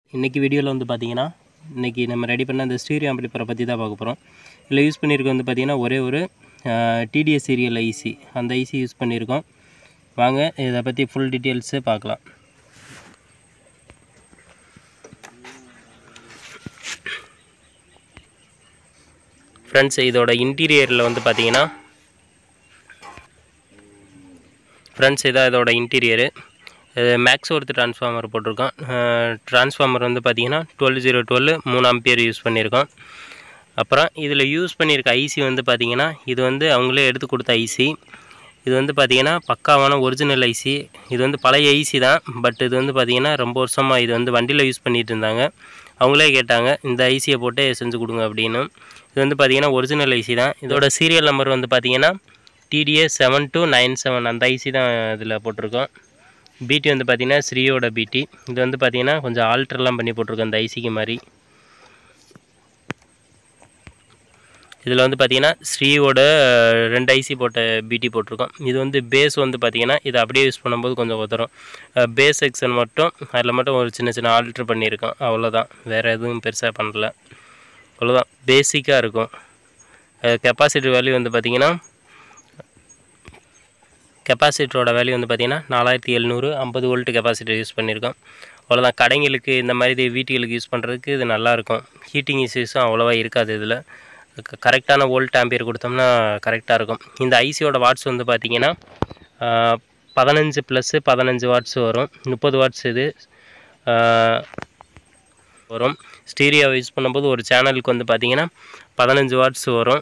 இன்றைக்கி வீடியோவில் வந்து பார்த்தீங்கன்னா இன்றைக்கி நம்ம ரெடி பண்ண அந்த ஸ்டீரியோ ஆம்பிளிஃபரை பற்றி தான் பார்க்க போகிறோம் இதில் யூஸ் பண்ணியிருக்க வந்து பார்த்தீங்கன்னா ஒரே ஒரு டிடிஎஸ் சீரியல் ஐசி அந்த ஐசி யூஸ் பண்ணியிருக்கோம் வாங்க இதை பற்றி ஃபுல் டீட்டெயில்ஸு பார்க்கலாம் ஃப்ரெண்ட்ஸ் இதோட இன்டீரியரில் வந்து பார்த்தீங்கன்னா ஃப்ரெண்ட்ஸ் இதான் இதோட இன்டீரியரு மேக்ஸ் ஒர்த் ட்ரான்ஸ்ஃபார்மர் போட்டிருக்கோம் ட்ரான்ஸ்ஃபார்மர் வந்து பார்த்தீங்கன்னா டுவெல் ஜீரோ டுவெல் மூணு ஆம்பியர் யூஸ் பண்ணியிருக்கோம் அப்புறம் இதில் யூஸ் பண்ணியிருக்க ஐசி வந்து பார்த்தீங்கன்னா இது வந்து அவங்களே எடுத்து கொடுத்த ஐசி இது வந்து பார்த்தீங்கன்னா பக்காவான ஒரிஜினல் ஐசி இது வந்து பழைய ஐசி தான் பட் இது வந்து பார்த்தீங்கன்னா ரொம்ப வருஷமாக இது வந்து வண்டியில் யூஸ் பண்ணிகிட்டு இருந்தாங்க அவங்களே கேட்டாங்க இந்த ஐசியை போட்டு செஞ்சு கொடுங்க அப்படின்னு இது வந்து பார்த்தீங்கன்னா ஒரிஜினல் ஐசி தான் இதோட சீரியல் நம்பர் வந்து பார்த்தீங்கன்னா TDS seven two nine seven அந்த ஐசி தான் இதில் போட்டிருக்கோம் பிடி வந்து பார்த்தீங்கன்னா ஸ்ரீயோட பிடி இது வந்து பார்த்தீங்கன்னா கொஞ்சம் ஆல்ட்ரெலாம் பண்ணி போட்டிருக்கோம் இந்த ஐசிக்கு மாதிரி இதில் வந்து பார்த்தீங்கன்னா ஸ்ரீயோட ரெண்டு ஐசி போட்ட பிடி போட்டிருக்கோம் இது வந்து பேஸ் வந்து பார்த்தீங்கன்னா இதை அப்படியே யூஸ் பண்ணும்போது கொஞ்சம் உதரும் பேஸ் செக்ஷன் மட்டும் அதில் மட்டும் ஒரு சின்ன சின்ன ஆல்ட்ரு பண்ணியிருக்கோம் அவ்வளோதான் வேறு எதுவும் பெருசாக பண்ணல அவ்வளோதான் பேசிக்காக இருக்கும் கெப்பாசிட்டி வேல்யூ வந்து பார்த்திங்கன்னா கெப்பாசிட்டரோட வேல்யூ வந்து பார்த்திங்கன்னா நாலாயிரத்தி எழுநூறு ஐம்பது வோல்ட் கெப்பாசிட்டி யூஸ் பண்ணியிருக்கோம் அவ்வளோதான் கடைங்களுக்கு இந்த மாதிரி வீட்டுகளுக்கு யூஸ் பண்ணுறதுக்கு இது நல்லாயிருக்கும் ஹீட்டிங் இஷ்யூஸும் அவ்வளோவா இருக்காது இதில் கரெக்டான வோல்ட் ஆம்பியர் கொடுத்தோம்னா கரெக்டாக இருக்கும் இந்த ஐசியோட வாட்ஸ் வந்து பார்த்திங்கன்னா பதினஞ்சு ப்ளஸ்ஸு பதினஞ்சு வாட்ஸ் வரும் முப்பது வாட்ஸ் இது வரும் ஸ்டீரியோவை யூஸ் பண்ணும்போது ஒரு சேனலுக்கு வந்து பார்த்திங்கன்னா பதினஞ்சு வாட்ஸ் வரும்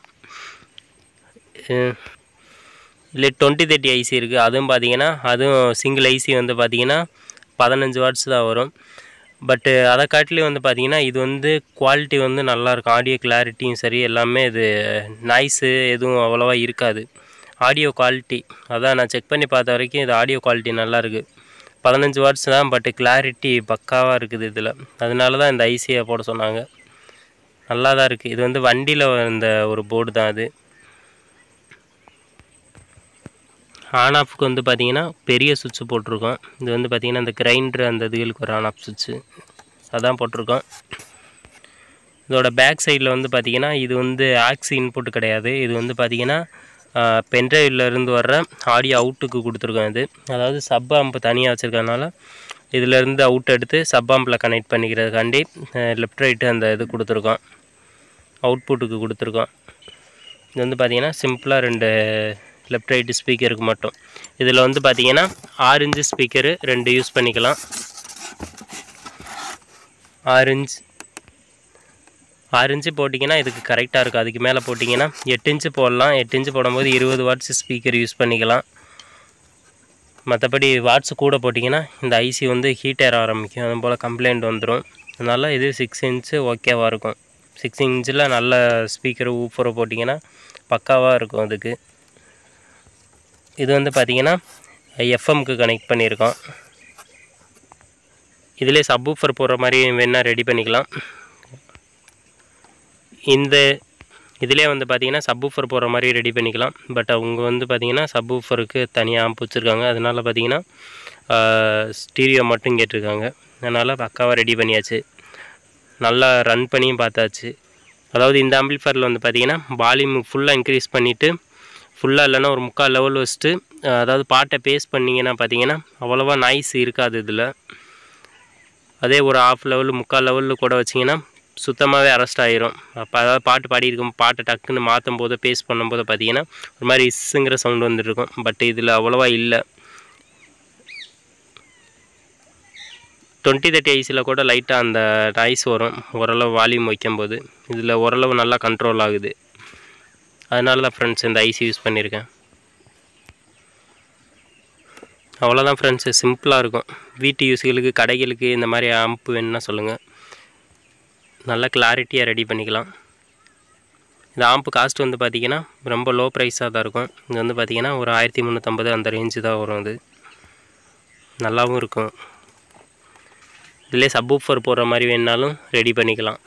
இல்லை டுவெண்ட்டி தேர்ட்டி ஐசி இருக்குது அதுவும் பார்த்தீங்கன்னா அதுவும் சிங்கிள் ஐசி வந்து பார்த்திங்கன்னா பதினஞ்சு வாட்ஸ் தான் வரும் பட்டு அதை காட்டிலையும் வந்து பார்த்திங்கன்னா இது வந்து குவாலிட்டி வந்து நல்லாயிருக்கும் ஆடியோ கிளாரிட்டியும் சரி எல்லாமே இது நாய்ஸு எதுவும் அவ்வளோவா இருக்காது ஆடியோ குவாலிட்டி அதான் நான் செக் பண்ணி பார்த்த வரைக்கும் இது ஆடியோ குவாலிட்டி நல்லாயிருக்கு பதினஞ்சு வாட்ஸ் தான் பட்டு கிளாரிட்டி பக்காவாக இருக்குது இதில் அதனால தான் இந்த ஐசியை போட சொன்னாங்க நல்லா தான் இருக்குது இது வந்து வண்டியில் இந்த ஒரு போர்டு தான் அது ஆன் ஆஃப்க்கு வந்து பார்த்திங்கன்னா பெரிய சுவிட்சு போட்டிருக்கோம் இது வந்து பார்த்திங்கன்னா இந்த கிரைண்டர் அந்த இதுகளுக்கு ஒரு ஆன் ஆஃப் சுவிட்சு அதான் போட்டிருக்கோம் இதோட பேக் சைடில் வந்து பார்த்திங்கன்னா இது வந்து ஆக்சி இன்புட் கிடையாது இது வந்து பார்த்திங்கன்னா பென்ட்ரைவ்லேருந்து வர்ற ஆடியோ அவுட்டுக்கு கொடுத்துருக்கோம் இது அதாவது சப் ஆம்பு தனியாக வச்சுருக்கறனால இதிலேருந்து அவுட் எடுத்து சப் ஆம்பில் கனெக்ட் பண்ணிக்கிறதுக்காண்டி லெஃப்ட் ரைட்டு அந்த இது கொடுத்துருக்கோம் அவுட்புட்டுக்கு கொடுத்துருக்கோம் இது வந்து பார்த்திங்கன்னா சிம்பிளாக ரெண்டு லெஃப்ட் ரைட்டு ஸ்பீக்கருக்கு மட்டும் இதில் வந்து பார்த்தீங்கன்னா ஆறு இன்ச்சு ஸ்பீக்கரு ரெண்டு யூஸ் பண்ணிக்கலாம் ஆறு இன்ச் ஆறு இன்ச்சு போட்டிங்கன்னா இதுக்கு கரெக்டாக இருக்கும் அதுக்கு மேலே போட்டிங்கன்னா எட்டு இன்ச்சு போடலாம் எட்டு இன்ச்சு போடும்போது இருபது வாட்ஸ் ஸ்பீக்கர் யூஸ் பண்ணிக்கலாம் மற்றபடி வாட்ஸ் கூட போட்டிங்கன்னா இந்த ஐசி வந்து ஹீட் ஏற ஆரம்பிக்கும் அது போல் கம்ப்ளைண்ட் வந்துடும் அதனால் இது சிக்ஸ் இன்ச்சு ஓகேவாக இருக்கும் சிக்ஸ் இன்ச்சில் நல்ல ஸ்பீக்கர் ஊஃபரை போட்டிங்கன்னா பக்காவாக இருக்கும் அதுக்கு இது வந்து பார்த்திங்கன்னா எஃப்எம்க்கு கனெக்ட் பண்ணியிருக்கோம் இதிலே சப்வூஃபர் போடுற மாதிரி வேணால் ரெடி பண்ணிக்கலாம் இந்த இதிலே வந்து பார்த்திங்கன்னா சப்வூஃபர் போடுற மாதிரி ரெடி பண்ணிக்கலாம் பட் அவங்க வந்து பார்த்திங்கன்னா சப்வூஃபருக்கு தனியாக ஆம்ப் வச்சுருக்காங்க அதனால் பார்த்திங்கன்னா ஸ்டீரியோ மட்டும் கேட்டிருக்காங்க அதனால் பக்காவாக ரெடி பண்ணியாச்சு நல்லா ரன் பண்ணியும் பார்த்தாச்சு அதாவது இந்த ஆம்பிளிஃபரில் வந்து பார்த்திங்கன்னா வால்யூம் ஃபுல்லாக இன்க்ரீஸ் பண்ணிவிட்டு ஃபுல்லாக இல்லைன்னா ஒரு முக்கால் லெவல் வச்சுட்டு அதாவது பாட்டை பேஸ் பண்ணிங்கன்னா பார்த்தீங்கன்னா அவ்வளோவா நாய்ஸ் இருக்காது இதில் அதே ஒரு ஆஃப் லெவலு முக்கால் லெவலில் கூட வச்சிங்கன்னா சுத்தமாகவே அரெஸ்ட் ஆகிரும் அப்போ அதாவது பாட்டு பாடியிருக்கும் பாட்டை டக்குன்னு மாற்றும் போது பேஸ் பண்ணும்போது பார்த்தீங்கன்னா ஒரு மாதிரி இஸ்ஸுங்கிற சவுண்டு வந்துருக்கும் பட் இதில் அவ்வளோவா இல்லை டுவெண்ட்டி தேர்ட்டி ஐஸில் கூட லைட்டாக அந்த நாய்ஸ் வரும் ஓரளவு வால்யூம் வைக்கும்போது இதில் ஓரளவு நல்லா கண்ட்ரோல் ஆகுது அதனால தான் ஃப்ரெண்ட்ஸ் இந்த ஐசி யூஸ் பண்ணியிருக்கேன் அவ்வளோதான் ஃப்ரெண்ட்ஸு சிம்பிளாக இருக்கும் வீட்டு யூஸ்களுக்கு கடைகளுக்கு இந்த மாதிரி ஆம்பு வேணுன்னா சொல்லுங்கள் நல்ல கிளாரிட்டியாக ரெடி பண்ணிக்கலாம் இந்த ஆம்பு காஸ்ட் வந்து பார்த்திங்கன்னா ரொம்ப லோ ப்ரைஸாக தான் இருக்கும் இது வந்து பார்த்திங்கன்னா ஒரு ஆயிரத்தி முந்நூற்றம்பது அந்த ரேஞ்சு தான் வரும் அது நல்லாவும் இருக்கும் இதிலே சப்வூஃபர் போடுற மாதிரி வேணுனாலும் ரெடி பண்ணிக்கலாம்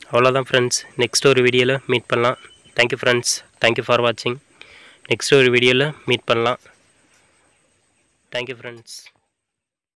அவ்வளோதான் ஃப்ரெண்ட்ஸ் நெக்ஸ்ட் ஒரு வீடியோவில் மீட் பண்ணலாம் தேங்க்யூ ஃப்ரெண்ட்ஸ் தேங்க்யூ ஃபார் வாட்சிங் நெக்ஸ்ட் ஒரு வீடியோவில் மீட் பண்ணலாம் தேங்க்யூ ஃப்ரெண்ட்ஸ்